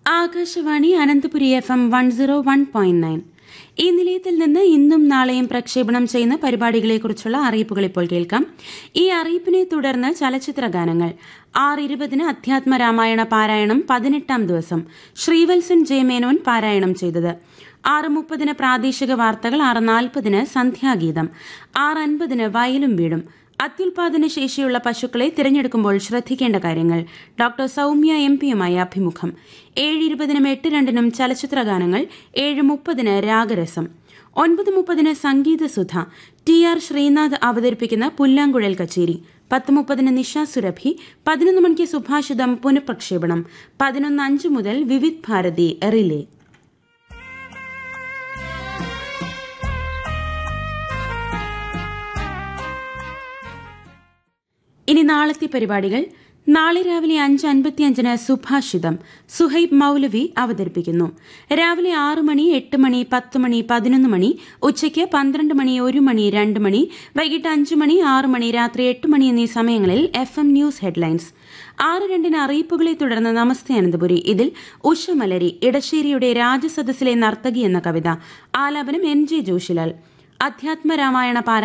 Akashvani Ananthapuri F M one zero one point nine ഈ നിലയത്തിൽ നിന്ന് ഇന്നും നാളെയും പ്രക്ഷേപണം ചെയ്യുന്ന പരിപാടികളെക്കുറിച്ചുള്ള അറിയിപ്പുകൾ ഇപ്പോൾ കേൾക്കാം ഈ അറിയിപ്പിനെ തുടർന്ന് ചലച്ചിത്ര ഗാനങ്ങൾ ആറ് ഇരുപതിന് അധ്യാത്മ രാമായണ പാരായണം പതിനെട്ടാം ദിവസം ശ്രീവത്സൻ ജെ മേനോൻ പാരായണം ചെയ്തത് ആറ് മുപ്പതിന് പ്രാദേശിക വാർത്തകൾ ആറ് നാൽപ്പതിന് സന്ധ്യാഗീതം ആറ് അൻപതിന് വയലും വീടും അത്യുൽപാദന ശേഷിയുള്ള പശുക്കളെ തിരഞ്ഞെടുക്കുമ്പോൾ ശ്രദ്ധിക്കേണ്ട കാര്യങ്ങൾ ഡോക്ടർ സൌമ്യ എം പിയുമായി അഭിമുഖം ഏഴ് ഇരുപതിനും എട്ട് രണ്ടിനും ചലച്ചിത്ര ഗാനങ്ങൾ ഏഴ് മുപ്പതിന് രാഗരസം ഒൻപത് മുപ്പതിന് സംഗീതസുധ ടി ആർ ശ്രീനാഥ് അവതരിപ്പിക്കുന്ന പുല്ലാങ്കുഴൽ കച്ചേരി പത്ത് മുപ്പതിന് നിഷ സുരഭി പതിനൊന്ന് മണിക്ക് സുഭാഷിതം പുനഃപ്രക്ഷേപണം പതിനൊന്ന് അഞ്ച് മുതൽ വിവിധ് ഭാരതി റിലേ ഇനി നാളത്തെ പരിപാടികൾ നാളെ രാവിലെ അഞ്ച് അൻപത്തിയഞ്ചിന് സുഭാഷിതം സുഹൈബ് മൌലവി അവതരിപ്പിക്കുന്നു രാവിലെ ആറ് മണി എട്ട് മണി പത്ത് മണി പതിനൊന്ന് മണി ഉച്ചയ്ക്ക് പന്ത്രണ്ട് മണി ഒരു മണി രണ്ട് മണി വൈകിട്ട് അഞ്ച് മണി ആറ് മണി രാത്രി എട്ട് മണി എന്നീ സമയങ്ങളിൽ എഫ് എം ന്യൂസ് ഹെഡ്ലൈൻസ് ആറ് രണ്ടിന് അറിയിപ്പുകളെ തുടർന്ന് നമസ്തേ അനന്തപുരി ഇതിൽ ഉഷമലരി ഇടശ്ശേരിയുടെ രാജസദസ്സിലെ നർത്തകി എന്ന കവിത ആലാപനം എൻ ജെ ജോഷിലാൽ അധ്യാത്മ രാമായണ പാരായണം